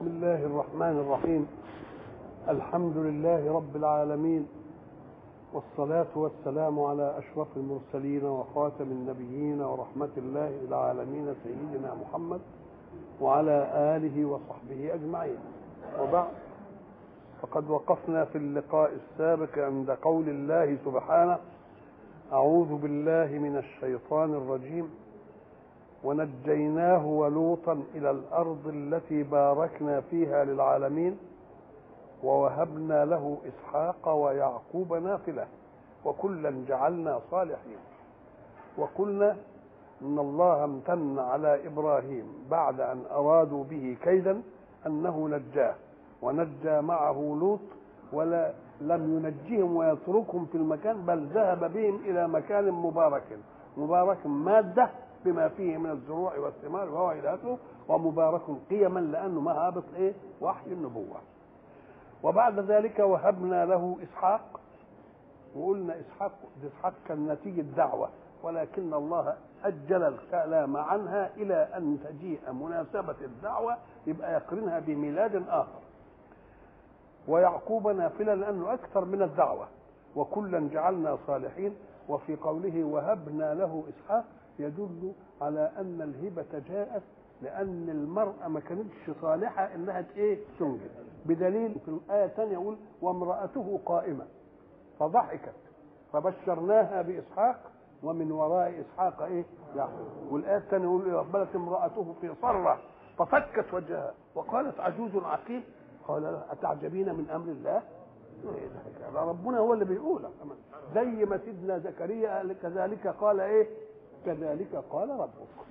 بسم الله الرحمن الرحيم الحمد لله رب العالمين والصلاة والسلام على أشرف المرسلين وخاتم النبيين ورحمة الله للعالمين سيدنا محمد وعلى آله وصحبه أجمعين وبعد فقد وقفنا في اللقاء السابق عند قول الله سبحانه أعوذ بالله من الشيطان الرجيم ونجيناه ولوطا إلى الأرض التي باركنا فيها للعالمين ووهبنا له إسحاق ويعقوب نافلة وكلا جعلنا صالحين وقلنا إن الله امتن على إبراهيم بعد أن أرادوا به كيدا أنه نجاه ونجى معه لوط ولا لم ينجهم ويتركهم في المكان بل ذهب بهم إلى مكان مبارك مبارك مادة بما فيه من الزروع والثمار وهو إلى آخره ومبارك قيما لأنه ما هابط إيه وحي النبوة وبعد ذلك وهبنا له إسحاق وقلنا إسحاق إسحاق كان نتيجة دعوة ولكن الله أجل الكلام عنها إلى أن تجيء مناسبة الدعوة يبقى يقرنها بميلاد آخر ويعقوب نافلة لأنه أكثر من الدعوة وكلا جعلنا صالحين وفي قوله وهبنا له إسحاق يدل على أن الهبة جاءت لأن المرأة ما كانتش صالحة إنها إيه تنجب بدليل في الآية الثانية يقول وامرأته قائمة فضحكت فبشرناها بإسحاق ومن وراء إسحاق إيه يعقوب والآية الثانية يقول أقبلت امرأته في صرة ففكت وجهها وقالت عجوز عقيم قال لها أتعجبين من أمر الله ربنا هو اللي بيقول زي ما سيدنا زكريا قال كذلك قال ايه كذلك قال ربك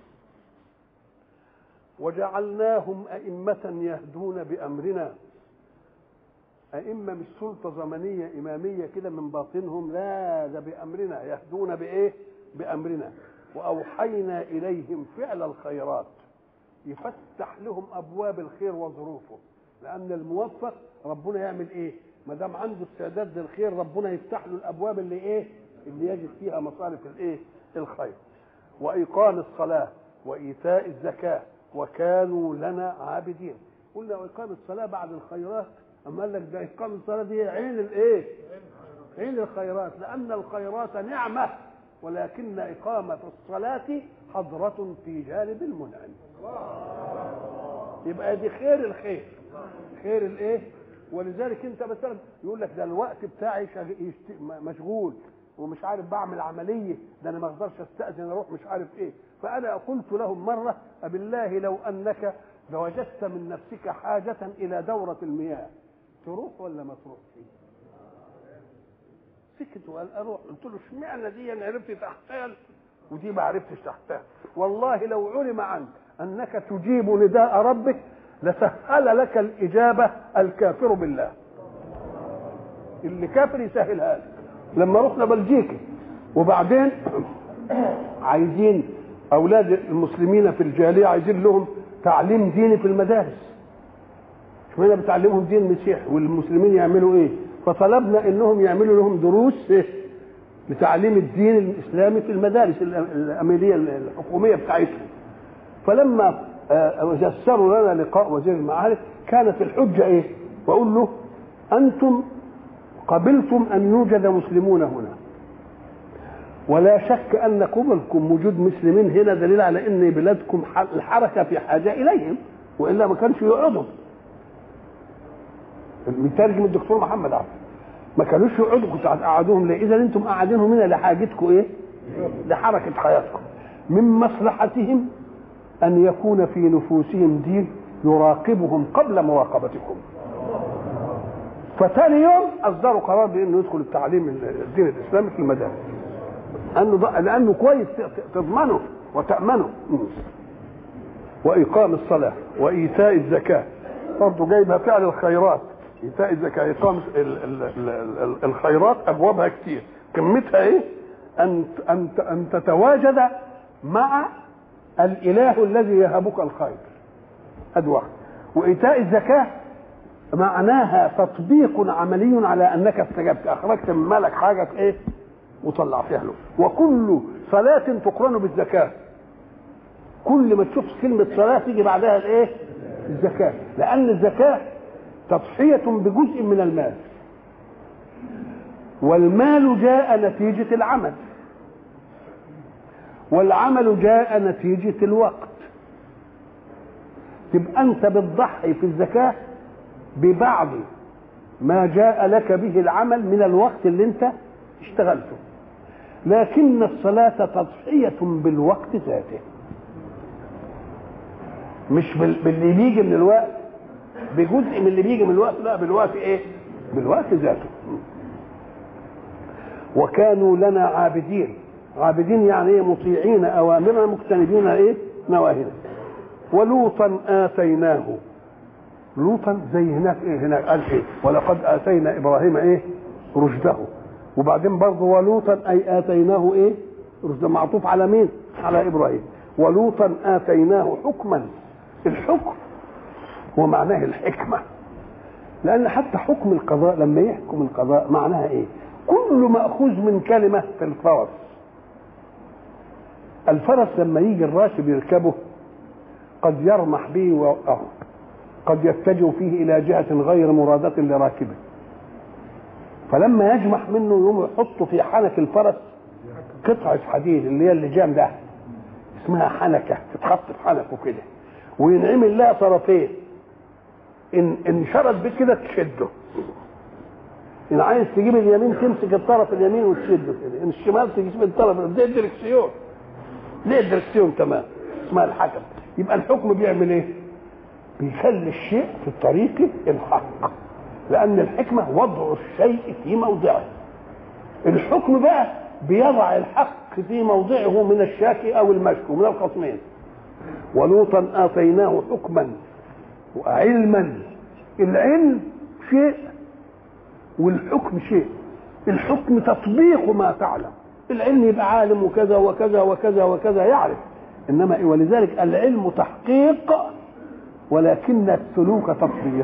وجعلناهم أئمة يهدون بأمرنا أئمة مش سلطة زمنية إمامية كده من باطنهم لا ده بأمرنا يهدون بإيه بأمرنا وأوحينا إليهم فعل الخيرات يفتح لهم أبواب الخير وظروفه لأن الموفق ربنا يعمل إيه ما دام عنده استعداد للخير ربنا يفتح له الأبواب اللي إيه اللي يجد فيها مصارف الإيه الخير وإقام الصلاة وإيتاء الزكاة وكانوا لنا عابدين قلنا وإقام الصلاة بعد الخيرات أما قال لك ده إقام الصلاة دي عين الإيه؟ عين الخيرات لأن الخيرات نعمة ولكن إقامة الصلاة حضرة في جانب المنعم يبقى دي خير الخير خير الإيه؟ ولذلك أنت مثلا يقول لك ده الوقت بتاعي مشغول ومش عارف بعمل عمليه ده انا ما اقدرش استاذن اروح مش عارف ايه فانا قلت لهم مره بالله لو انك لوجدت من نفسك حاجه الى دوره المياه تروح ولا ما تروح سكت وقال اروح قلت له اشمعنى دي انا عرفت تحتال ودي ما عرفتش تحتال والله لو علم عنك انك تجيب نداء ربك لسهل لك الاجابه الكافر بالله اللي كافر يسهلها لك لما رحنا بلجيكا وبعدين عايزين اولاد المسلمين في الجاليه عايزين لهم تعليم ديني في المدارس اشمعنى بتعلمهم دين المسيح والمسلمين يعملوا ايه فطلبنا انهم يعملوا لهم دروس إيه؟ لتعليم الدين الاسلامي في المدارس الاميريه الحكوميه بتاعتهم فلما جسروا لنا لقاء وزير المعارف كانت الحجه ايه واقول له انتم قبلتم ان يوجد مسلمون هنا ولا شك ان قبلكم وجود مسلمين هنا دليل على ان بلادكم الحركه في حاجه اليهم والا ما كانش يقعدوا مترجم الدكتور محمد عبد ما كانوش يقعدوا كنت قعدوهم ليه اذا انتم قاعدينهم هنا لحاجتكم ايه لحركه حياتكم من مصلحتهم ان يكون في نفوسهم دين يراقبهم قبل مراقبتكم فتاني يوم اصدروا قرار بانه يدخل التعليم الدين الاسلامي في المدارس لانه لانه كويس تضمنه وتامنه واقام الصلاه وايتاء الزكاه برضه جايبها فعل الخيرات ايتاء الزكاه اقام الخيرات ابوابها كتير كمتها ايه ان ان ان تتواجد مع الاله الذي يهبك الخير ادي واحد وايتاء الزكاه معناها تطبيق عملي على انك استجبت اخرجت من مالك حاجه ايه وطلعتها له وكل صلاه تقرن بالزكاه كل ما تشوف كلمه صلاه تيجي بعدها الايه الزكاة لأن الزكاة تضحية بجزء من المال والمال جاء نتيجة العمل والعمل جاء نتيجة الوقت تبقى أنت بتضحي في الزكاة ببعض ما جاء لك به العمل من الوقت اللي أنت اشتغلته لكن الصلاة تضحية بالوقت ذاته مش باللي بيجي من الوقت بجزء من اللي بيجي من الوقت لا بالوقت ايه بالوقت ذاته وكانوا لنا عابدين عابدين يعني ايه مطيعين اوامرنا مجتنبين ايه نواهينا ولوطا اتيناه لوطا زي هناك ايه هناك قال ايه ولقد اتينا ابراهيم ايه رشده وبعدين برضه ولوطا اي اتيناه ايه رشده معطوف على مين على ابراهيم ولوطا اتيناه حكما الحكم هو معناه الحكمه لان حتى حكم القضاء لما يحكم القضاء معناها ايه كل ماخوذ من كلمه في الفرس الفرس لما يجي الراكب يركبه قد يرمح به ويوقعه قد يتجه فيه الى جهه غير مراده لراكبه فلما يجمح منه يقوم يحط في حنك الفرس قطعه حديد اللي هي اللجام ده اسمها حنكه تتحط في حنكه كده وينعمل لها طرفين ان ان شرد بك كده تشده ان عايز تجيب اليمين تمسك الطرف اليمين وتشده كده ان الشمال تجيب الطرف ده الدركسيون ليه الدركسيون تمام اسمها الحكم يبقى الحكم بيعمل ايه بيخلي الشيء في الطريق الحق لان الحكمه وضع الشيء في موضعه الحكم بقى بيضع الحق في موضعه من الشاكي او المشكو من الخصمين ولوطا اتيناه حكما وعلما العلم شيء والحكم شيء الحكم تطبيق ما تعلم العلم يبقى عالم وكذا وكذا وكذا وكذا يعرف انما ولذلك العلم تحقيق ولكن السلوك تطبيق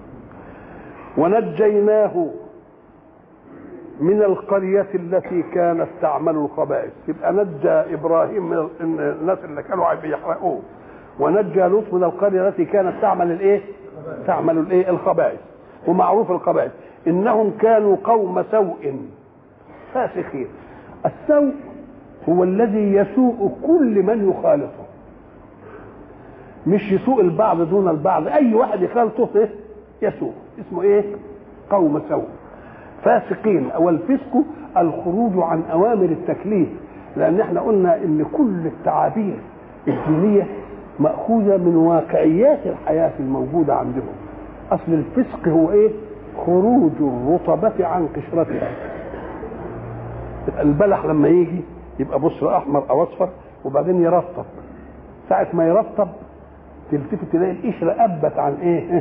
ونجيناه من القرية التي كانت تعمل الخبائث يبقى نجى إبراهيم من الناس اللي كانوا بيحرقوه ونجى لوط من القرية التي كانت تعمل الإيه؟ تعمل الإيه؟ الخبائث ومعروف الخبائث إنهم كانوا قوم سوء فاسقين السوء هو الذي يسوء كل من يخالطه مش يسوء البعض دون البعض أي واحد يخالطه إيه؟ يسوء اسمه إيه؟ قوم سوء فاسقين والفسق الخروج عن اوامر التكليف لان احنا قلنا ان كل التعابير الدينيه ماخوذه من واقعيات الحياه الموجوده عندهم اصل الفسق هو ايه خروج الرطبة عن قشرتها البلح لما يجي يبقى بصر احمر او اصفر وبعدين يرطب ساعة ما يرطب تلتفت تلاقي القشرة أبت عن إيه؟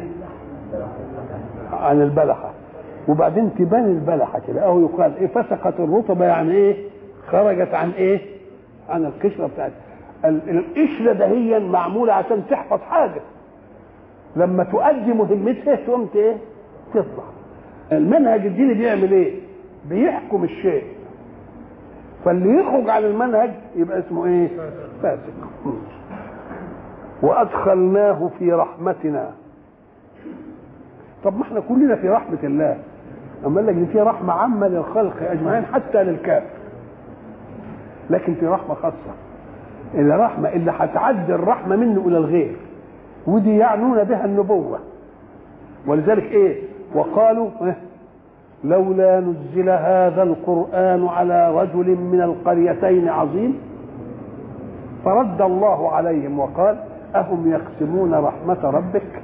عن البلحة وبعدين تبان البلحه كده اهو يقال ايه فسقت الرطبه يعني ايه خرجت عن ايه عن القشره بتاعتها القشره ده هي معموله عشان تحفظ حاجه لما تؤدي مهمتها تقوم ايه تطلع المنهج الديني بيعمل ايه بيحكم الشيء فاللي يخرج عن المنهج يبقى اسمه ايه فاسق وادخلناه في رحمتنا طب ما احنا كلنا في رحمه الله اما قال لك دي في رحمه عامه للخلق اجمعين حتى للكافر لكن في رحمه خاصه الرحمه اللي هتعدي الرحمه منه الى الغير ودي يعنون بها النبوه ولذلك ايه وقالوا إيه؟ لولا نزل هذا القران على رجل من القريتين عظيم فرد الله عليهم وقال اهم يقسمون رحمه ربك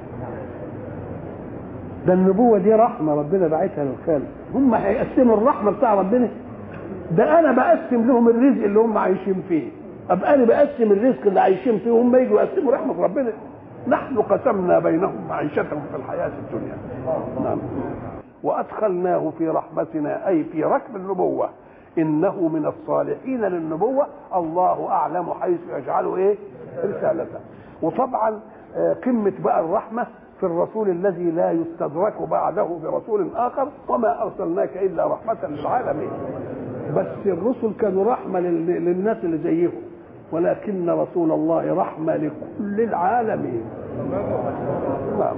ده النبوه دي رحمه ربنا باعتها للخالق هم هيقسموا الرحمه بتاع ربنا ده انا بقسم لهم الرزق اللي هم عايشين فيه ابقى انا بقسم الرزق اللي عايشين فيه وهم يجوا يقسموا رحمه ربنا نحن قسمنا بينهم معيشتهم في الحياه الدنيا نعم وادخلناه في رحمتنا اي في ركب النبوه انه من الصالحين للنبوه الله اعلم حيث يجعل ايه رسالته وطبعا قمه بقى الرحمه في الرسول الذي لا يستدرك بعده برسول اخر وما ارسلناك الا رحمه للعالمين بس الرسل كانوا رحمه للناس اللي زيهم ولكن رسول الله رحمه لكل العالمين نعم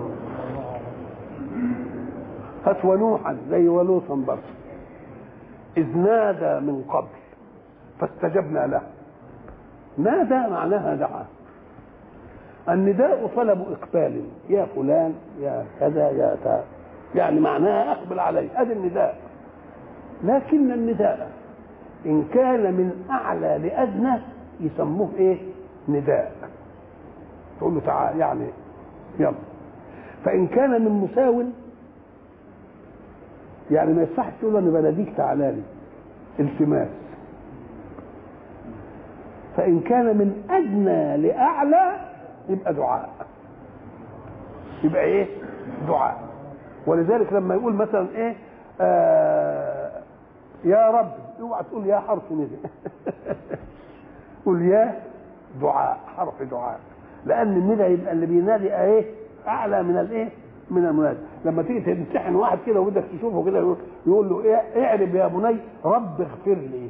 هات ونوحا زي ولوطا برضه إذ نادى من قبل فاستجبنا له نادى معناها دعا النداء طلب إقبال يا فلان يا كذا يا تا يعني معناها أقبل عليه هذا النداء لكن النداء إن كان من أعلى لأدنى يسموه إيه نداء تقول له تعال يعني يلا فإن كان من مساو يعني ما يصحش تقول له انا بناديك تعالى لي التماس فان كان من ادنى لاعلى يبقى دعاء يبقى ايه دعاء ولذلك لما يقول مثلا ايه آه يا رب اوعى تقول يا حرف ندى قول يا دعاء حرف دعاء لان الندى يبقى اللي بينادي ايه اعلى من الايه من المنادي لما تيجي تمتحن واحد كده وبدك تشوفه كده يقول, يقول له ايه اعرب يا بني رب اغفر لي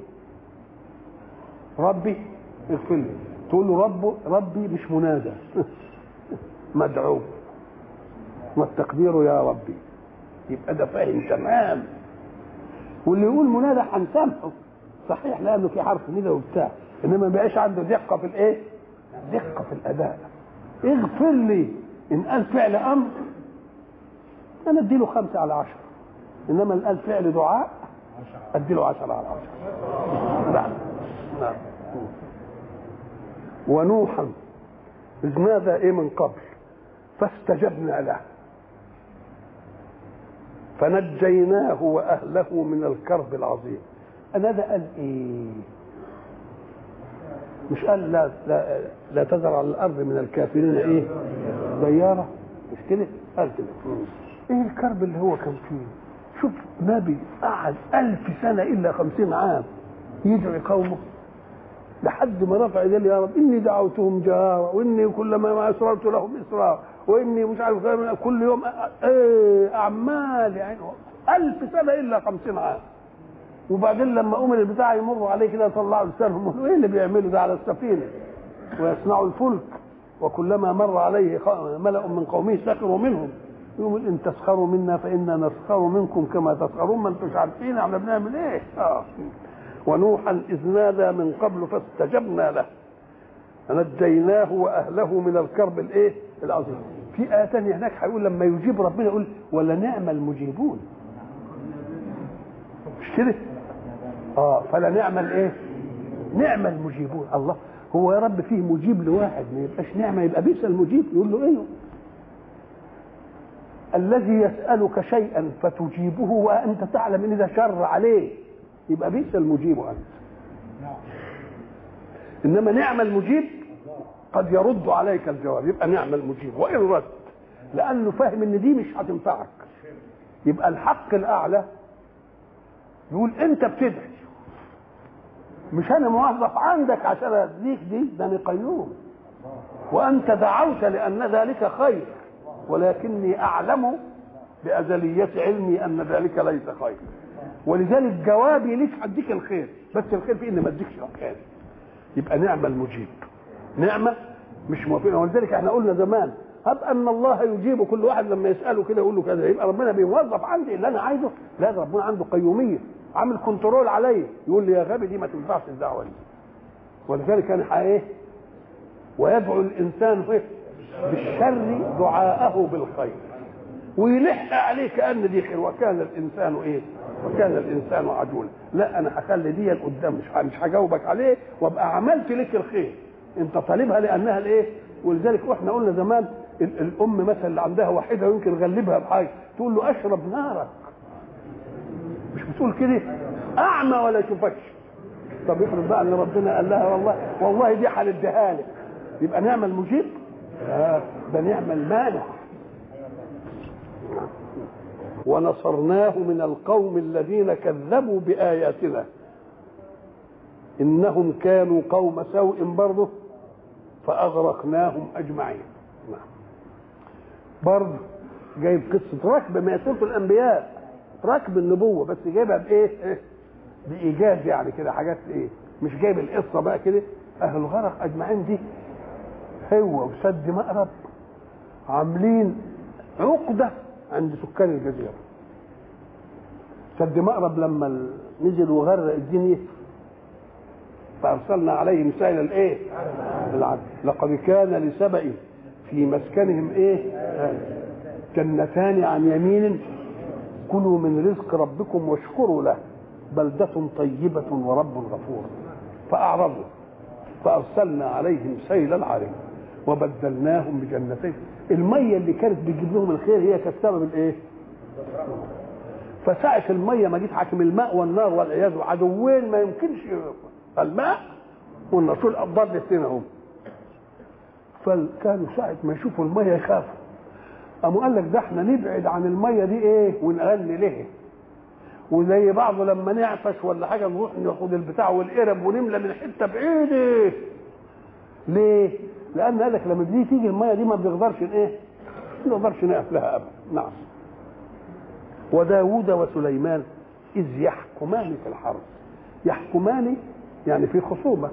ربي اغفر لي تقول له رب ربي مش منادى مدعو والتقدير يا ربي يبقى ده فاهم تمام واللي يقول منادى هنسامحه صحيح لانه في حرف ندى وبتاع انما ما بقاش عنده دقه في الايه؟ دقه في الاداء اغفر لي ان قال فعل امر انا اديله خمسة على عشرة انما ان قال فعل دعاء اديله عشرة على عشرة نعم نعم ونوحا إذ نادى إيه من قبل فاستجبنا له فنجيناه وأهله من الكرب العظيم أنا ده قال إيه مش قال لا, لا, لا تذر على الأرض من الكافرين إيه ديارة مش كده قال كده إيه الكرب اللي هو كان فيه شوف نبي قعد ألف سنة إلا خمسين عام يدعي قومه لحد ما رفع يديه يا رب اني دعوتهم جهارا واني كلما ما اسررت لهم اسرار واني مش عارف كل يوم ايه اعمال يعني ألف سنه الا خمسين عام وبعدين لما امر البتاع يمروا عليه كده يطلعوا لسانهم يقولوا ايه اللي بيعملوا ده على السفينه ويصنعوا الفلك وكلما مر عليه ملأ من قومه سخروا منهم يقول ان تسخروا منا فانا نسخر منكم كما تسخرون ما انتم عارفين احنا بنعمل ايه اه ونوحا إذ نادى من قبل فاستجبنا له فنجيناه وأهله من الكرب الإيه؟ العظيم. في آية ثانية هناك هيقول لما يجيب ربنا يقول ولا نعم المجيبون. مش كده؟ اه فلا نعم الايه؟ نعم المجيبون، الله هو يا رب فيه مجيب لواحد ما يبقاش نعمه يبقى بئس المجيب يقول له ايوه الذي يسألك شيئا فتجيبه وأنت تعلم إن ده شر عليه يبقى بئس المجيب انت انما نعم المجيب قد يرد عليك الجواب يبقى نعم المجيب وان رد لانه فاهم ان دي مش هتنفعك يبقى الحق الاعلى يقول انت بتدعي مش انا موظف عندك عشان اديك دي ده انا قيوم وانت دعوت لان ذلك خير ولكني اعلم بازليه علمي ان ذلك ليس خير ولذلك جوابي ليك هديك الخير بس الخير في اني ما اديكش الخير يبقى نعمه المجيب نعمه مش موافقه ولذلك احنا قلنا زمان هب ان الله يجيب كل واحد لما يساله كده يقول له كذا يبقى ربنا بيوظف عندي اللي انا عايزه لا ده ربنا عنده قيوميه عامل كنترول عليا يقول لي يا غبي دي ما تنفعش الدعوه دي ولذلك انا ايه ويدعو الانسان بالشر دعاءه بالخير ويلح عليه كان دي خير وكان الانسان ايه وكان الانسان عجولا لا انا هخلي دي قدام مش مش هجاوبك عليه وابقى عملت لك الخير انت طالبها لانها الايه ولذلك واحنا قلنا زمان الام مثلا اللي عندها واحده ويمكن غلبها بحاجه تقول له اشرب نارك مش بتقول كده اعمى ولا يشوفكش طب افرض بقى ان ربنا قال لها والله والله دي هنديها لك يبقى نعمل المجيب لا ده نعم المانع ونصرناه من القوم الذين كذبوا بآياتنا إنهم كانوا قوم سوء برضه فأغرقناهم أجمعين برضه جايب قصة ركب ما سورة الأنبياء ركب النبوة بس جايبها بإيه؟ بإيجاز يعني كده حاجات إيه؟ مش جايب القصة بقى كده أهل الغرق أجمعين دي هو وسد مأرب عاملين عقده عند سكان الجزيره سد مأرب لما نزل وغرق الدنيا فارسلنا عليهم سائل الايه العدل لقد كان لسبأ في مسكنهم ايه جنتان عن يمين كلوا من رزق ربكم واشكروا له بلدة طيبة ورب غفور فأعرضوا فأرسلنا عليهم سيل العرم وبدلناهم بجنتين المية اللي كانت بتجيب لهم الخير هي كانت سبب الايه؟ فساعة المية ما جيت حاكم الماء والنار والعياذ عدوين ما يمكنش الماء والنار شو الأفضل الاثنين هم فكانوا ساعة ما يشوفوا المية يخافوا قاموا قال لك ده احنا نبعد عن المية دي ايه ونغني ليه وزي بعضه لما نعفش ولا حاجة نروح ناخد البتاع والقرب ونملى من حتة بعيدة ليه؟ لأن قال لك لما دي تيجي المية دي ما بنقدرش ايه؟ ما نقدرش نقف لها أبدا نعم وداود وسليمان إذ يحكمان في الحرث يحكمان يعني في خصومة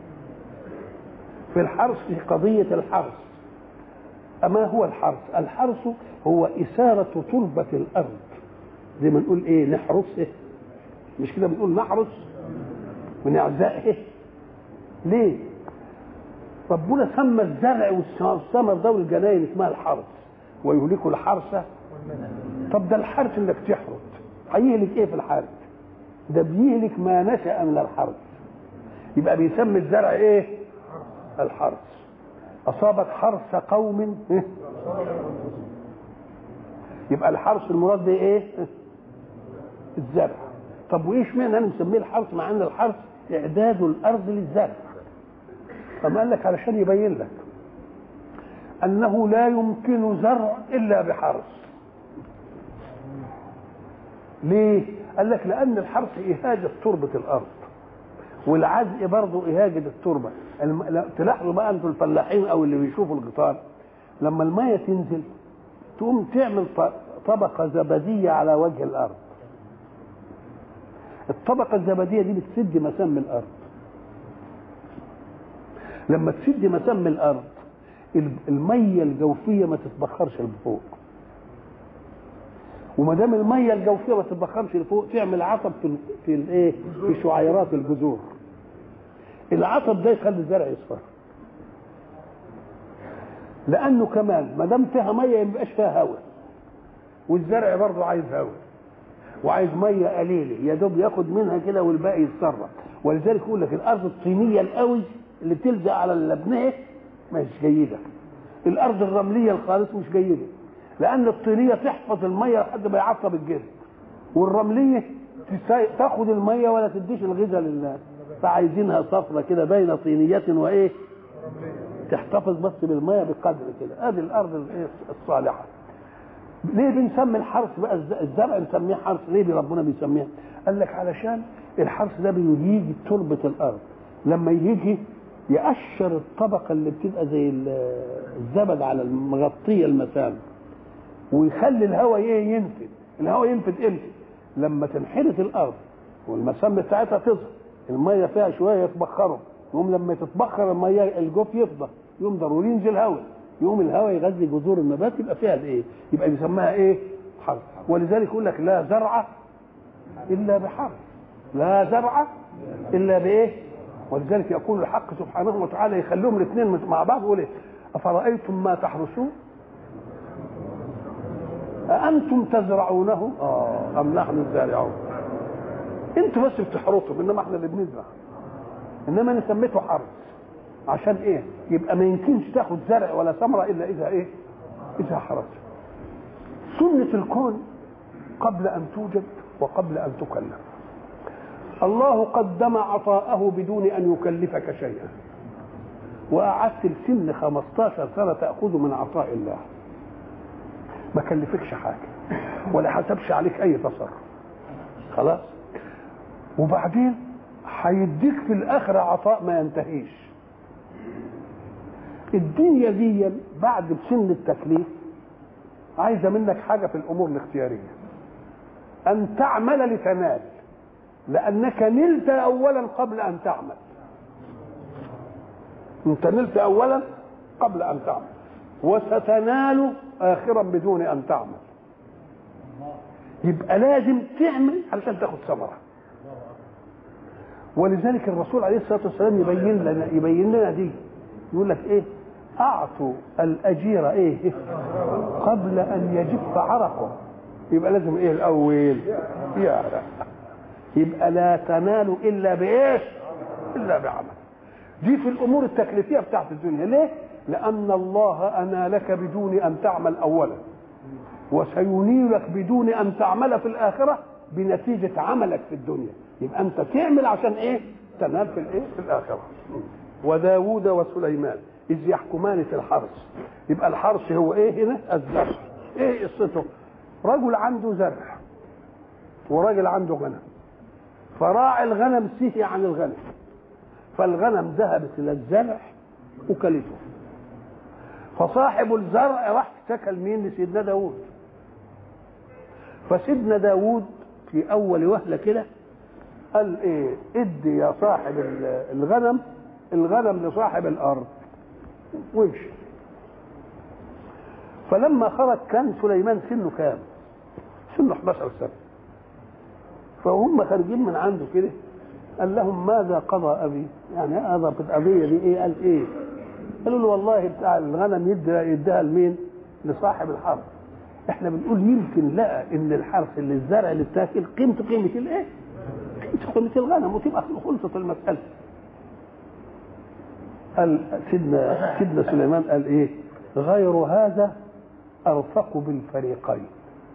في الحرث في قضية الحرث أما هو الحرث الحرث هو إثارة تربة الأرض زي ما نقول إيه نحرسه مش كده بنقول نحرس ونعزائه ليه ربنا سمى الزرع والثمر ده والجناين اسمها الحرث ويهلك الحرث طب ده الحرث انك تحرث هيهلك ايه في الحرث ده بيهلك ما نشأ من الحرث يبقى بيسمي الزرع ايه الحرث اصابت حرث قوم إيه؟ يبقى الحرث المراد به ايه الزرع طب وايش معنى انا مسميه الحرث مع ان الحرث اعداد الارض للزرع فما قال لك علشان يبين لك انه لا يمكن زرع الا بحرث ليه قال لك لان الحرث اهاجه تربه الارض والعزق برضه اهاجه التربه الم... تلاحظوا بقى انتوا الفلاحين او اللي بيشوفوا الغيطان لما الميه تنزل تقوم تعمل طبقه زبديه على وجه الارض الطبقه الزبديه دي بتسد مسام الارض لما تسد مسام الارض الميه الجوفيه ما تتبخرش لفوق وما دام الميه الجوفيه ما تتبخرش لفوق تعمل عصب في في الايه في شعيرات الجذور العصب ده يخلي الزرع يصفر لانه كمان ما دام فيها ميه ما يبقاش فيها هواء والزرع برضه عايز هواء وعايز ميه قليله يا دوب ياخد منها كده والباقي يتصرف ولذلك يقول لك الارض الطينيه القوي اللي بتلزق على اللبنه مش جيده الارض الرمليه الخالص مش جيده لان الطينيه تحفظ الميه لحد ما يعصب الجلد والرمليه تاخد الميه ولا تديش الغذاء لله فعايزينها صفرة كده بين طينية وايه تحتفظ بس بالميه بقدر كده ادي الارض الصالحه ليه بنسمي الحرث بقى الزرع نسميه حرث ليه ربنا بيسميها قال لك علشان الحرث ده بيهيج تربه الارض لما يجي يقشر الطبقه اللي بتبقى زي الزبد على المغطيه المسام ويخلي الهواء ايه ينفد الهواء ينفد امتى لما تنحرث الارض والمسام بتاعتها تظهر الميه فيها شويه يتبخروا يقوم لما تتبخر الميه الجوف يفضى يقوم ضروري ينزل هواء يقوم الهواء يغذي جذور النبات يبقى فيها الايه يبقى بيسموها ايه حرث ولذلك يقول لك لا زرع الا بحرث لا زرع الا بايه ولذلك يقول الحق سبحانه وتعالى يخليهم الاثنين مع بعض يقول ايه افرايتم ما تحرثون أأنتم تزرعونه آه أم نحن الزارعون انتوا بس بتحرثوا انما احنا اللي بنزرع انما انا سميته حرث عشان ايه يبقى ما يمكنش تاخد زرع ولا ثمره الا اذا ايه اذا حرث سنه الكون قبل ان توجد وقبل ان تكلف الله قدم عطاءه بدون ان يكلفك شيئا وقعدت السن 15 سنه تاخذ من عطاء الله ما كلفكش حاجه ولا حسبش عليك اي تصرف خلاص وبعدين هيديك في الاخره عطاء ما ينتهيش الدنيا دي بعد بسن التكليف عايزه منك حاجه في الامور الاختياريه ان تعمل لتنال لانك نلت اولا قبل ان تعمل انت نلت اولا قبل ان تعمل وستنال آخرا بدون أن تعمل يبقى لازم تعمل علشان تاخد ثمرة ولذلك الرسول عليه الصلاة والسلام يبين لنا يبين لنا دي يقول لك ايه اعطوا الاجير ايه قبل ان يجف عرقه يبقى لازم ايه الاول يعرق يبقى لا تنال الا بايه الا بعمل دي في الامور التكليفيه بتاعت الدنيا ليه لان الله انالك بدون ان تعمل اولا وسينيلك بدون ان تعمل في الاخره بنتيجه عملك في الدنيا يبقى انت تعمل عشان ايه تنال في الايه في الاخره وداوود وسليمان اذ يحكمان في الحرث يبقى الحرث هو ايه هنا الزرع ايه قصته رجل عنده زرع وراجل عنده غنم فراعي الغنم سهي عن الغنم فالغنم ذهبت الى الزرع وكلته فصاحب الزرع راح اشتكى مين لسيدنا داوود فسيدنا داوود في اول وهله كده قال ايه ادي يا صاحب الغنم الغنم لصاحب الارض وامشي فلما خرج كان سليمان سنه كام سنه 11 سنه فهم خارجين من عنده كده قال لهم ماذا قضى ابي يعني هذا القضيه دي ايه قال ايه قالوا له والله بتاع الغنم يدي يديها لمين لصاحب الحرث احنا بنقول يمكن لقى ان الحرث اللي الزرع اللي بتاكل قيمته قيمه الايه قيمته قيمه الغنم وتبقى خلصت المساله قال سيدنا سيدنا سليمان قال ايه غير هذا ارفق بالفريقين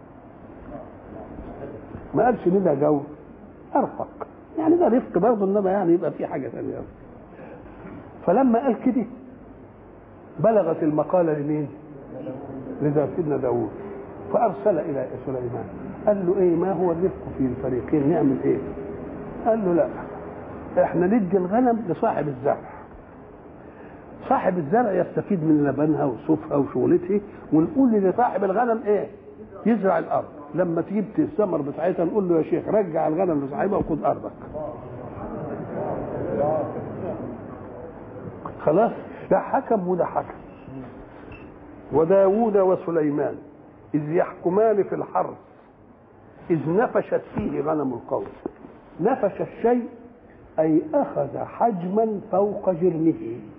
ما قالش لنا جو ارفق يعني ده رفق برضه انما يعني يبقى في حاجه ثانيه فلما قال كده بلغت المقالة لمين؟ لذا سيدنا داوود فأرسل إلى سليمان قال له إيه ما هو الرفق في الفريقين نعمل إيه؟ قال له لا إحنا ندي الغنم لصاحب الزرع صاحب الزرع يستفيد من لبنها وصوفها وشغلته ونقول لصاحب الغنم إيه؟ يزرع الأرض لما تجيب الثمر بتاعتها نقول له يا شيخ رجع الغنم لصاحبها وخد أرضك خلاص ده حكم وده حكم وداود وسليمان إذ يحكمان في الحرث إذ نفشت فيه غنم القوم نفش الشيء أي أخذ حجما فوق جرمه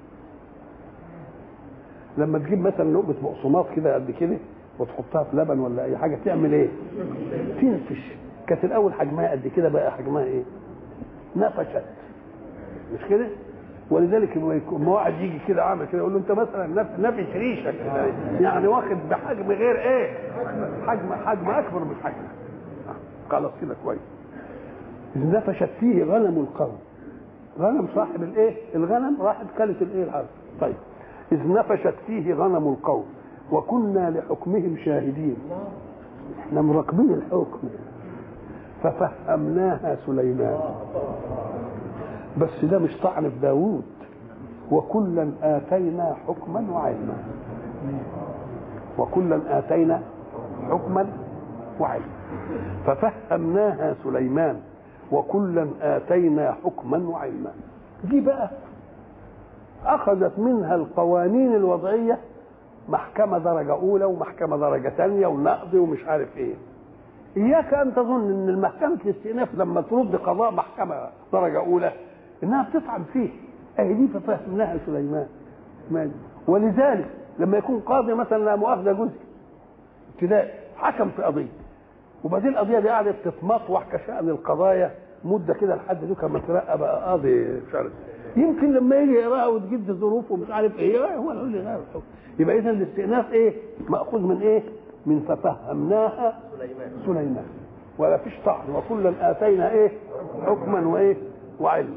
لما تجيب مثلا لقمة بقسماط كده قد كده وتحطها في لبن ولا أي حاجة تعمل إيه؟ تنفش كانت الأول حجمها قد كده بقى حجمها إيه؟ نفشت مش كده؟ ولذلك لما واحد يجي كده عامل كده يقول له انت مثلا نفس ريشك يعني واخد بحجم غير ايه؟ حجم حجم اكبر من حجمه خلاص كده كويس إذ نفشت فيه غنم القوم غنم صاحب الايه؟ الغنم راحت كلت الايه الارض طيب إذ نفشت فيه غنم القوم وكنا لحكمهم شاهدين احنا مراقبين الحكم ففهمناها سليمان بس ده مش طعن في داوود وكلا آتينا حكما وعلما وكلا آتينا حكما وعلما ففهمناها سليمان وكلا آتينا حكما وعلما دي بقى أخذت منها القوانين الوضعية محكمة درجة أولى ومحكمة درجة ثانية ونقضي ومش عارف إيه إياك أن تظن أن المحكمة الاستئناف لما ترد قضاء محكمة درجة أولى انها بتطعن فيه اهي دي ففهمناها سليمان ولذلك لما يكون قاضي مثلا لا مؤاخذه جزء ابتدائي حكم في قضيه وبعدين القضيه دي قعدت تتمطوح كشان القضايا مده كده لحد دوكا ما ترقى بقى قاضي مش عارف يمكن لما يجي يقراها وتجيب ظروف ومش عارف ايه هو اللي غير الحكم يبقى اذا الاستئناف ايه؟ ماخوذ من ايه؟ من ففهمناها سليمان سليمان ولا فيش طعن وكلا اتينا ايه؟ حكما وايه؟ وعلما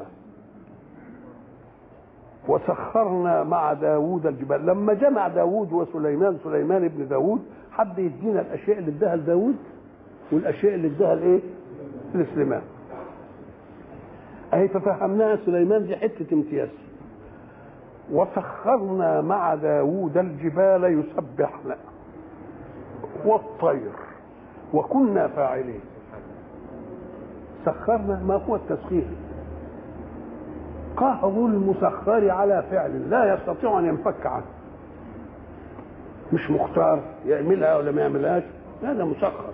وسخرنا مع داوود الجبال لما جمع داوود وسليمان سليمان ابن داوود حد يدينا الاشياء اللي اداها لداوود والاشياء اللي اداها لايه لسليمان اهي ففهمناها سليمان دي حته امتياز وسخرنا مع داوود الجبال يسبحن والطير وكنا فاعلين سخرنا ما هو التسخير قهر المسخر على فعل لا يستطيع ان ينفك عنه مش مختار يعملها ولا ما يعملهاش هذا مسخر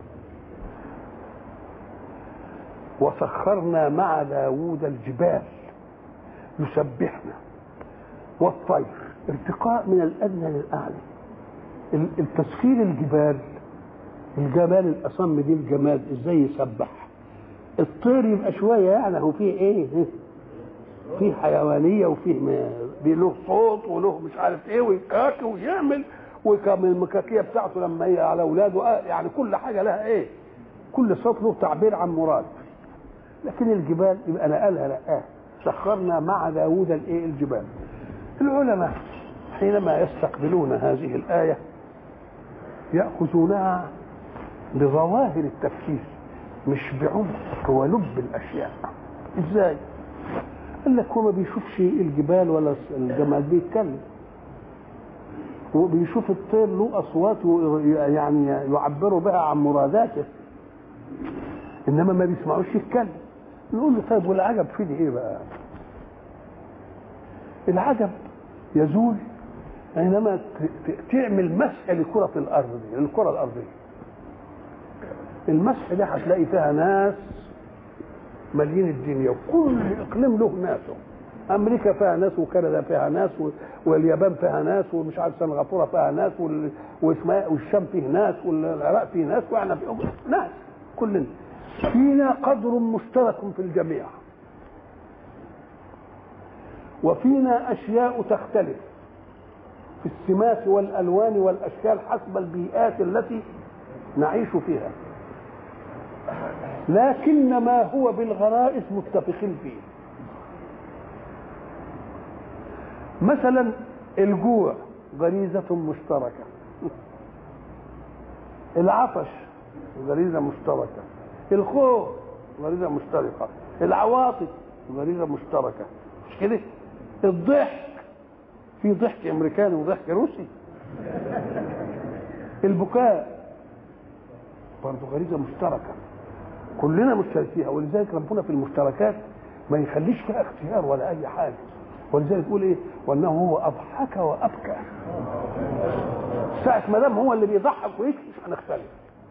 وسخرنا مع داوود الجبال يسبحنا والطير ارتقاء من الادنى للاعلى التسخير الجبال الجبال الاصم دي الجماد ازاي يسبح الطير يبقى شويه يعني هو فيه ايه فيه حيوانيه وفيه له صوت وله مش عارف ايه ويكاكي ويعمل وكمان المكاكيه بتاعته لما هي على اولاده يعني كل حاجه لها ايه كل صوت له تعبير عن مراد لكن الجبال يبقى نقلها لا سخرنا مع داوود الايه الجبال العلماء حينما يستقبلون هذه الايه ياخذونها بظواهر التفكير مش بعمق ولب الاشياء ازاي قال لك هو ما بيشوفش الجبال ولا الجمال بيتكلم هو بيشوف الطير له اصوات يعني يعبروا بها عن مراداته انما ما بيسمعوش يتكلم نقول له طيب والعجب في دي ايه بقى العجب يزول حينما تعمل مسح لكرة الأرض دي للكرة الأرضية المسح ده هتلاقي فيها ناس مالين الدنيا وكل اقليم له ناسه امريكا فيها ناس وكندا فيها ناس واليابان فيها ناس ومش عارف سنغافوره فيها ناس والشام فيه ناس والعراق فيه ناس واحنا فيه ناس كلنا فينا قدر مشترك في الجميع وفينا اشياء تختلف في السمات والالوان والاشكال حسب البيئات التي نعيش فيها لكن ما هو بالغرائز متفقين فيه مثلا الجوع غريزة مشتركة العطش غريزة مشتركة الخوف غريزة مشتركة العواطف غريزة مشتركة مش كده الضحك في ضحك امريكاني وضحك روسي البكاء برضه غريزة مشتركة كلنا مشترك فيها ولذلك ربنا في المشتركات ما يخليش فيها اختيار ولا اي حاجه ولذلك يقول ايه وانه هو اضحك وابكى ساعة ما دام هو اللي بيضحك ويبكي مش هنختلف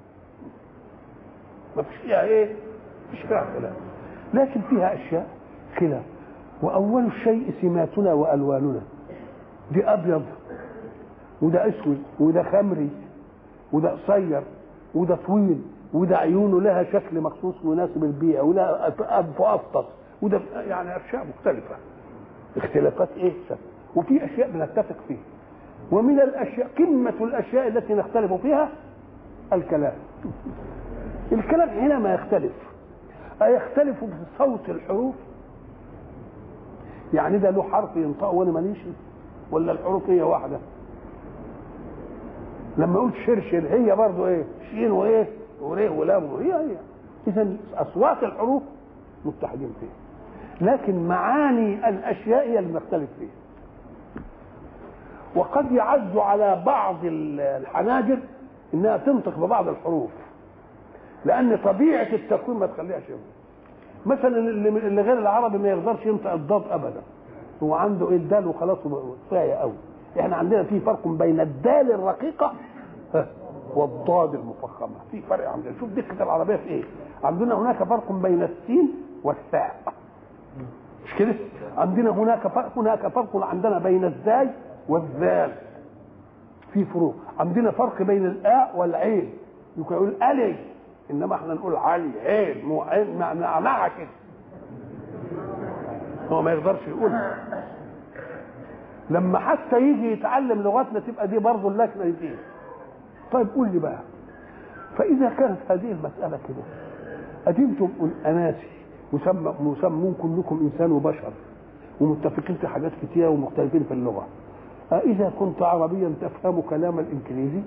ما فيش فيها ايه مش فيها خلاف لكن فيها اشياء خلاف واول الشيء سماتنا والواننا دي ابيض وده اسود وده خمري وده قصير وده طويل وده عيونه لها شكل مخصوص مناسب البيئه ولا انف افطس وده يعني اشياء مختلفه اختلافات ايه شكل وفي اشياء بنتفق فيها ومن الاشياء قمه الاشياء التي نختلف فيها الكلام الكلام حينما يختلف أيختلف في صوت الحروف يعني ده له حرف ينطق وانا ماليش ولا الحروف هي واحده لما قلت شرشر هي برضه ايه شين وايه وريه ولام هي هي اذا اصوات الحروف متحدين فيها لكن معاني الاشياء هي اللي بنختلف فيها وقد يعز على بعض الحناجر انها تنطق ببعض الحروف لان طبيعه التكوين ما تخليها شبه مثلا اللي غير العربي ما يقدرش ينطق الضاد ابدا هو عنده ايه الدال وخلاص كفايه قوي احنا عندنا في فرق بين الدال الرقيقه والضاد المفخمه في فرق عندنا شوف دقه العربيه في ايه عندنا هناك فرق بين السين والثاء مش كده عندنا هناك فرق هناك فرق عندنا بين الزاي والذال في فروق عندنا فرق بين الاء والعين يمكن يقول الي انما احنا نقول علي عين مو عين مع مع كده هو ما يقدرش يقول لما حتى يجي يتعلم لغتنا تبقى دي برضه اللكنه دي طيب قول لي بقى فاذا كانت هذه المساله كده ادمتم اناسي مسمون كلكم انسان وبشر ومتفقين في حاجات كتيره ومختلفين في اللغه أإذا كنت عربيا تفهم كلام الإنجليزي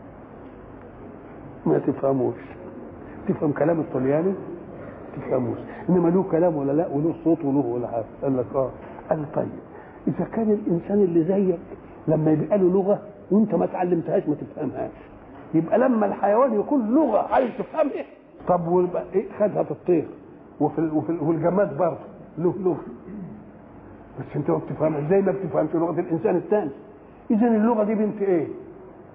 ما تفهموش تفهم كلام الطلياني تفهموش إنما له كلام ولا لا وله صوت وله ولا حاجة قال لك آه قال طيب إذا كان الإنسان اللي زيك لما يبقى له لغة وأنت ما تعلمتهاش ما تفهمهاش يبقى لما الحيوان يكون لغة عايز تفهمها طب ويبقى إيه خدها في الطير وفي وفي والجماد برضه له لغة بس انت ما بتفهمها ازاي ما بتفهمش لغه الانسان الثاني اذا اللغه دي بنت ايه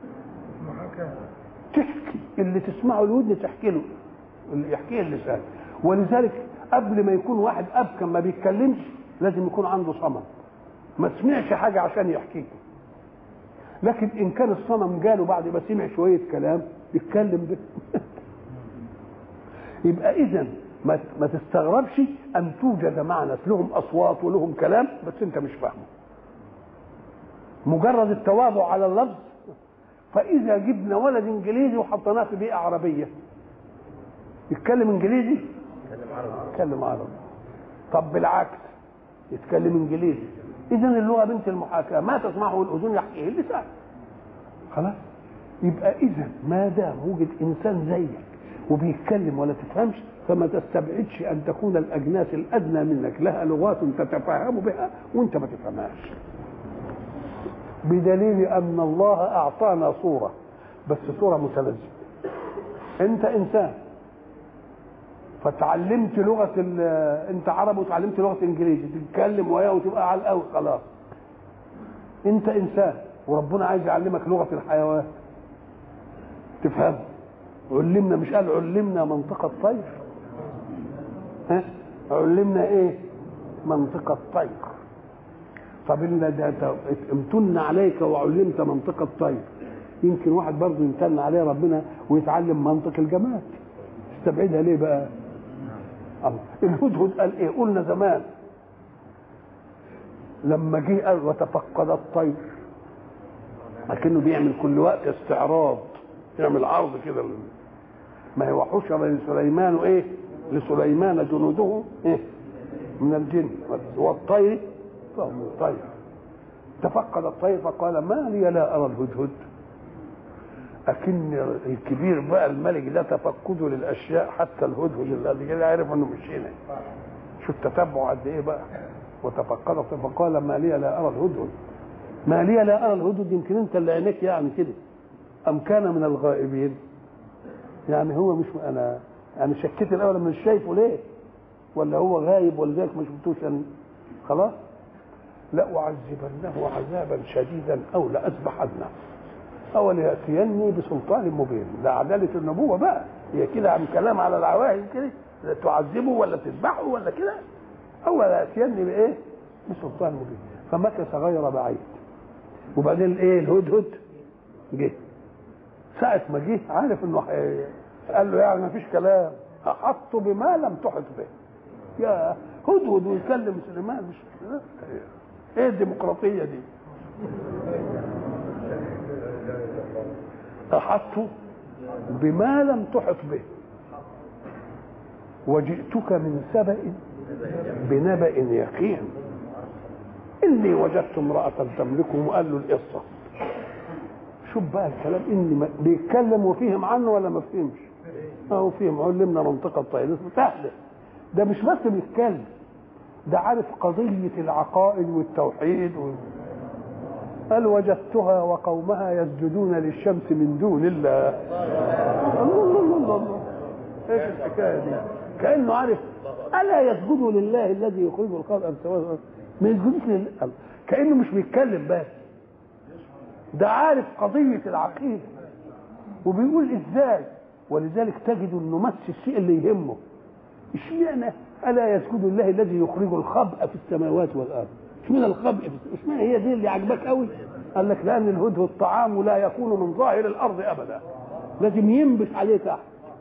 اللي تسمعه الودن تحكي له اللي يحكيه اللسان ولذلك قبل ما يكون واحد ابكم ما بيتكلمش لازم يكون عنده صمم ما سمعش حاجه عشان يحكيك لكن ان كان الصنم جاله بعد ما سمع شويه كلام يتكلم به يبقى اذا ما ما تستغربش ان توجد مع ناس لهم اصوات ولهم كلام بس انت مش فاهمه مجرد التواضع على اللفظ فاذا جبنا ولد انجليزي وحطيناه في بيئه عربيه يتكلم انجليزي يتكلم عربي طب بالعكس يتكلم انجليزي اذا اللغه بنت المحاكاه ما تسمعه الاذن يحكيه اللسان خلاص يبقى اذا ما دام وجد انسان زيك وبيتكلم ولا تفهمش فما تستبعدش ان تكون الاجناس الادنى منك لها لغات تتفهم بها وانت ما تفهمهاش بدليل ان الله اعطانا صوره بس صوره متلازمه انت انسان فتعلمت لغه انت عربي وتعلمت لغه انجليزي تتكلم وياه وتبقى على القوي خلاص انت انسان وربنا عايز يعلمك لغه الحيوان تفهم علمنا مش قال علمنا منطقه الطير ها علمنا ايه منطقه الطير طب ان ده امتن عليك وعلمت منطقه الطير يمكن واحد برضه يمتن عليه ربنا ويتعلم منطق الجماد استبعدها ليه بقى الله الهدهد قال ايه قلنا زمان لما جه قال وتفقد الطير لكنه بيعمل كل وقت استعراض يعمل عرض كده ما هو حشر لسليمان ايه لسليمان جنوده ايه من الجن والطير فهم الطير تفقد الطير فقال ما لي لا ارى الهدهد لكن الكبير بقى الملك ده تفقده للاشياء حتى الهدهد الذي كده عرف انه مش هنا شو التتبع قد ايه بقى وتفقد فقال ما لي لا ارى الهدهد ما لي لا ارى الهدهد يمكن انت اللي عينيك يعني كده ام كان من الغائبين يعني هو مش انا انا شكيت الاول مش شايفه ليه ولا هو غايب ولذلك ما شفتوش يعني خلاص لأعذبنه عذابا شديدا او لأذبحنه او لياتيني بسلطان مبين ده عداله النبوه بقى هي كده عن كلام على العواهد كده تعذبه ولا تذبحه ولا كده او لياتيني بايه؟ بسلطان مبين فمكث غير بعيد وبعدين ايه الهدهد جه ساعة ما جه عارف انه قال له يعني ما فيش كلام احط بما لم تحط به يا هدهد ويكلم سليمان مش ايه الديمقراطية دي أحطت بما لم تحط به وجئتك من سبأ بنبأ يقين إني وجدت امرأة تملكهم وقال له القصة شوف بقى الكلام إني بيتكلم وفهم عنه ولا ما فهمش أهو فهم علمنا منطقة طيب سهلة ده مش بس بيتكلم ده عارف قضية العقائد والتوحيد وال... قال وجدتها وقومها يسجدون للشمس من دون الله الله الله الله الله ايش الحكايه دي كانه عارف الا يسجدوا لله الذي يخرج الخلق من سواء ما يسجدوش لله كانه مش بيتكلم بس ده عارف قضيه العقيده وبيقول ازاي ولذلك تجد انه مس الشيء اللي يهمه اشمعنى الا يسجد الله الذي يخرج الخبء في السماوات والارض اشمعنى الخبء اشمعنى هي دي اللي عجبك قوي قال لك لان الهدهد الطعام لا يكون من ظاهر الارض ابدا لازم ينبت عليه تحت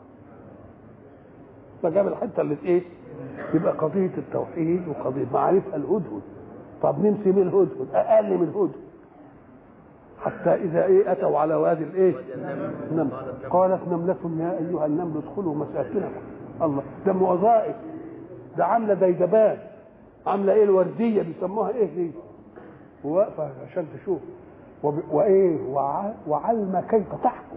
فجاب الحته اللي ايه يبقى قضيه التوحيد وقضيه معرفه الهدهد طب نمسي من الهدهد اقل من الهدهد حتى اذا ايه اتوا على وادي الايه نمل قالت نمله يا ايها النمل ادخلوا مساكنكم الله ده وظائف ده عامله ديدبان عامله ايه الورديه بيسموها ايه دي واقفه عشان تشوف وب... وايه وع... وعلم كيف تحكم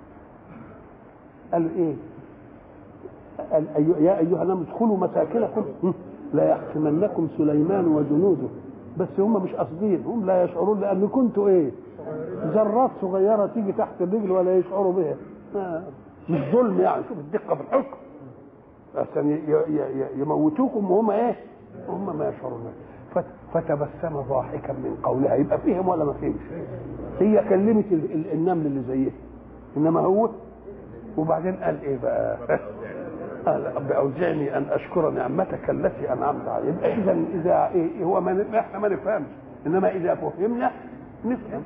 قال ايه قال أي... يا ايها الناس ادخلوا مساكنكم لا يحكمنكم سليمان وجنوده بس هم مش قاصدين هم لا يشعرون لان كنتوا ايه ذرات صغيره تيجي تحت الرجل ولا يشعروا بها آه. مش ظلم يعني شوف الدقه في الحكم عشان يموتوكم وهم ايه هم ما يشعرون فتبسم ضاحكا من قولها يبقى فهم ولا ما فهمش هي كلمت النمل اللي زيه انما هو وبعدين قال ايه بقى قال باوزعني ان اشكر نعمتك التي انعمت علي يبقى اذا اذا إيه هو ما احنا ما نفهمش انما اذا فهمنا نفهم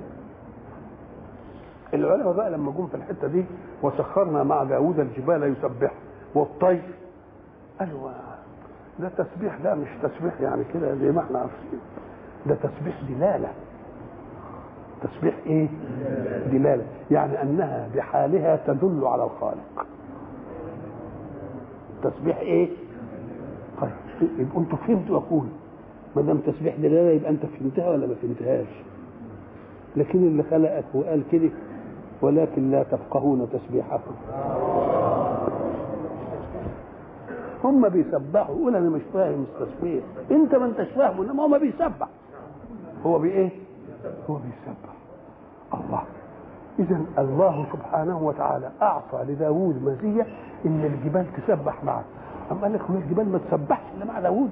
العلماء بقى لما جم في الحته دي وسخرنا مع داوود الجبال يسبح والطير قالوا ده تسبيح لا مش تسبيح يعني كده زي ما احنا عارفين ده تسبيح دلاله تسبيح ايه دلاله يعني انها بحالها تدل على الخالق تسبيح ايه طيب يبقى انتوا فهمتوا اقول ما دام تسبيح دلاله يبقى انت فهمتها ولا ما فهمتهاش لكن اللي خلقك وقال كده ولكن لا تفقهون تسبيحهم هم بيسبحوا يقول انا مش فاهم التسبيح انت ما انتش فاهمه انما هو ما بيسبح هو بايه هو بيسبح الله اذا الله سبحانه وتعالى اعطى لداوود مزيه ان الجبال تسبح معه أم قال لك هو الجبال ما تسبحش الا مع داوود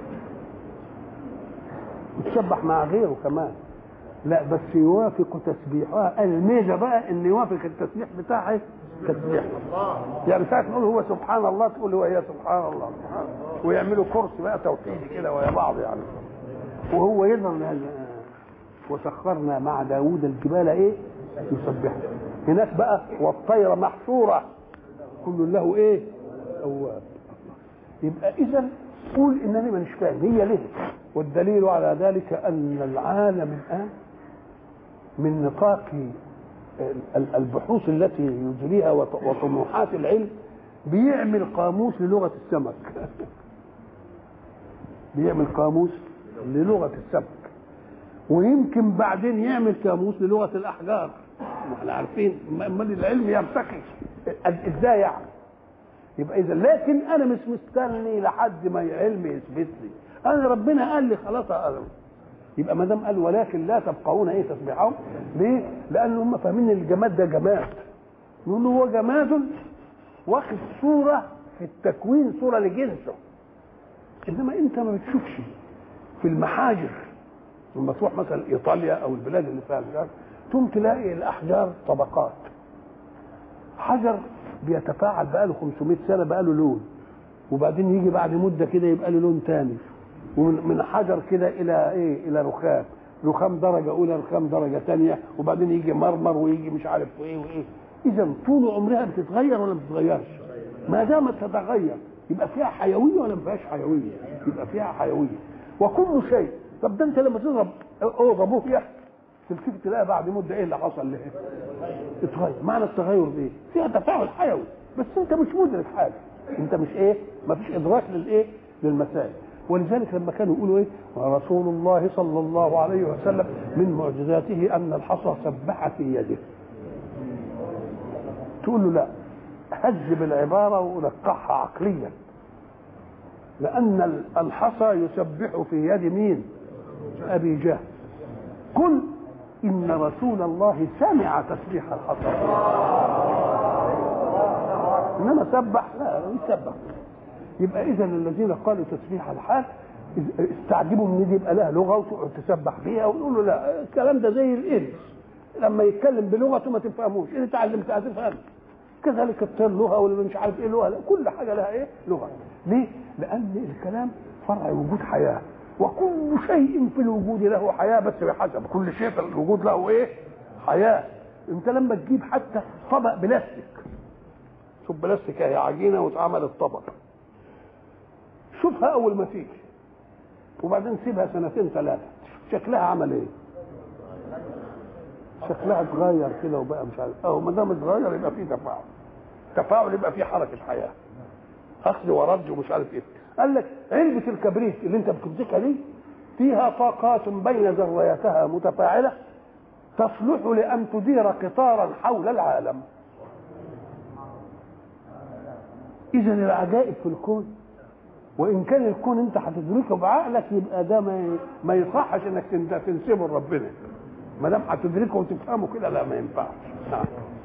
وتسبح مع غيره كمان لا بس يوافق تسبيحها الميزه بقى ان يوافق التسبيح بتاعه تسبيح يعني ساعه نقول هو سبحان الله تقول هو هي سبحان الله سبحان الله ويعملوا كرسي بقى توحيدي كده ويا بعض يعني وهو يظهر وسخرنا مع داوود الجبال ايه يسبح هناك بقى والطير محشوره كل له ايه اواب يبقى اذا قول انني مانيش فاهم هي ليه والدليل على ذلك ان العالم الان من نطاق البحوث التي يجريها وطموحات العلم بيعمل قاموس للغه السمك بيعمل قاموس للغه السمك ويمكن بعدين يعمل قاموس للغه الاحجار احنا عارفين امال العلم يرتقي ازاي يعني يبقى اذا لكن انا مش مستني لحد ما العلم يثبت لي انا ربنا قال لي خلاص أعلم. يبقى ما دام قال ولكن لا تفقهون ايه تسبيحهم ليه؟ لان هم فاهمين الجماد ده جماد نقول هو جماد واخد صوره في التكوين صوره لجنسه انما انت ما بتشوفش في المحاجر لما تروح مثلا ايطاليا او البلاد اللي فيها الجار تقوم تلاقي الاحجار طبقات حجر بيتفاعل بقاله 500 سنه بقاله لون وبعدين يجي بعد مده كده يبقى له لون تاني ومن حجر كده الى ايه الى رخام رخام درجه اولى رخام درجه ثانيه وبعدين يجي مرمر ويجي مش عارف ايه وايه اذا طول عمرها بتتغير ولا ما بتتغيرش ما دامت تتغير يبقى فيها حيويه ولا ما فيهاش حيويه يبقى فيها حيويه وكل شيء طب ده انت لما تضرب اوضه بوفيه تلتفت تلاقي بعد مده ايه اللي حصل لها اتغير معنى التغير ده فيها تفاعل حيوي بس انت مش مدرك حاجه انت مش ايه ما فيش ادراك للايه للمسائل ولذلك لما كانوا يقولوا ايه ورسول الله صلى الله عليه وسلم من معجزاته ان الحصى سبح في يده تقول له لا هذب العباره ونقحها عقليا لان الحصى يسبح في يد مين ابي جهل قل ان رسول الله سمع تسبيح الحصى انما سبح لا يسبح يبقى اذا الذين قالوا تسبيح الحال استعجبوا ان دي يبقى لها لغه وتقعد تسبح بيها ويقولوا لا الكلام ده زي الانس لما يتكلم بلغته ما تفهموش ان اتعلمتها تفهم كذلك الطير لغه ولا مش عارف ايه لغه لا كل حاجه لها ايه لغه ليه؟ لان الكلام فرع وجود حياه وكل شيء في الوجود له حياه بس بحسب كل شيء في الوجود له ايه؟ حياه انت لما تجيب حتى طبق بلاستيك شوف بلاستيك اهي عجينه واتعملت طبق شوفها اول ما تيجي وبعدين سيبها سنتين ثلاثه شكلها عمل ايه شكلها اتغير كده وبقى مش عارف اهو ما دام اتغير يبقى فيه تفاعل تفاعل يبقى فيه حركه حياه اخذ ورد ومش عارف ايه قال لك علبه الكبريت اللي انت بتمسكها دي فيها طاقات بين ذرياتها متفاعله تصلح لان تدير قطارا حول العالم اذا العجائب في الكون وان كان الكون انت هتدركه بعقلك يبقى ده ما ما يصحش انك تنسبه لربنا ما دام هتدركه وتفهمه كده لا ما ينفعش نعم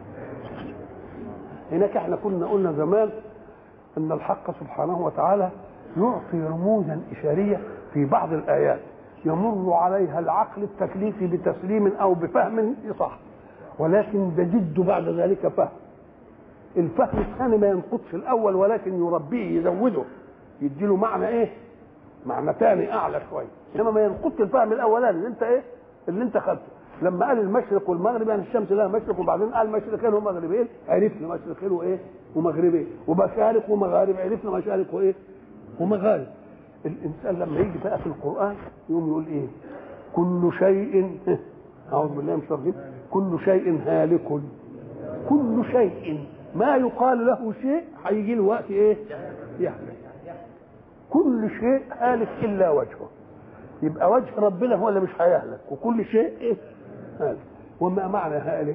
هناك احنا كنا قلنا زمان ان الحق سبحانه وتعالى يعطي رموزا اشاريه في بعض الايات يمر عليها العقل التكليفي بتسليم او بفهم يصح ولكن تجد بعد ذلك فهم الفهم الثاني ما ينقضش الاول ولكن يربيه يزوده يديله معنى ايه معنى ثاني اعلى شويه انما ما ينقضش الفهم الاولاني اللي انت ايه اللي انت خدته لما قال المشرق والمغرب يعني الشمس لها مشرق وبعدين قال مشرقين ومغربين عرفنا مشرقين وايه ومغربين ومشارق ومغارب عرفنا مشارق وايه ومغارب الانسان لما يجي بقى في القران يقوم يقول ايه كل شيء اعوذ بالله من الشيطان كل شيء هالك كل شيء ما يقال له شيء هيجي له وقت ايه يهلك كل شيء هالك الا وجهه يبقى وجه ربنا هو اللي مش هيهلك وكل شيء ايه هالك وما معنى هالك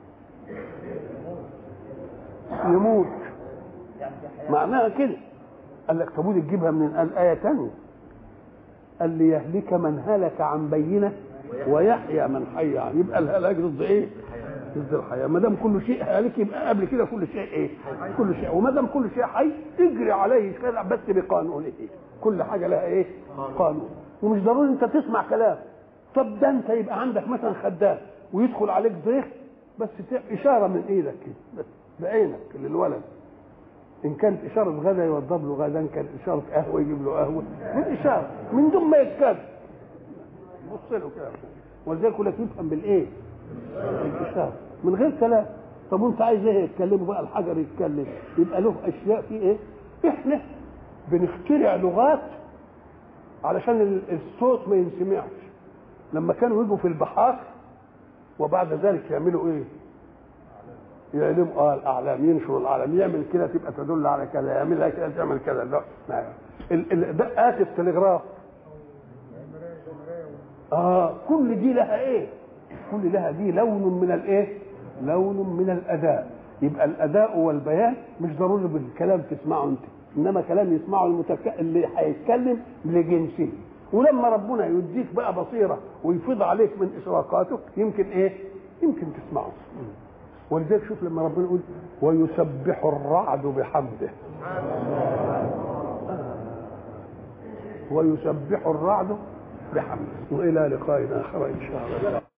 يموت معناها كده قال لك طب ودي تجيبها من الآية تانية قال ليهلك من هلك عن بينه ويحيى من حي عن يبقى الهلاك ضد ايه؟ ضد الحياه ما دام كل شيء هالك يبقى قبل كده كل شيء ايه؟ كل شيء وما دام كل شيء حي اجري عليه كده بس بقانونه إيه؟ كل حاجه لها ايه؟ قانون ومش ضروري انت تسمع كلام طب ده انت يبقى عندك مثلا خدام ويدخل عليك ضيف بس اشاره من ايدك كده بس بعينك للولد ان كانت اشاره غدا يوضب له غدا ان كانت اشاره قهوه يجيب له قهوه من اشاره من دون ما يتكلم بص له كده ولذلك يقول لك يفهم بالايه؟ الاشاره من غير كلام طب وانت عايز ايه يتكلموا بقى الحجر يتكلم يبقى له اشياء في ايه؟ احنا بنخترع لغات علشان الصوت ما ينسمعش لما كانوا يجوا في البحار وبعد ذلك يعملوا ايه؟ يعلموا اه الاعلام ينشروا الاعلام يعمل كده تبقى تدل على كذا يعملها كده تعمل كذا لا دقات التلغراف اه كل دي لها ايه كل لها دي لون من الايه لون من الاداء يبقى الاداء والبيان مش ضروري بالكلام تسمعه انت انما كلام يسمعه المتك... اللي هيتكلم لجنسه ولما ربنا يديك بقى بصيره ويفيض عليك من اشراقاته يمكن ايه يمكن تسمعه ولذلك شوف لما ربنا يقول ويسبح الرعد بحمده ويسبح الرعد بحمده والى لقاء اخر ان شاء الله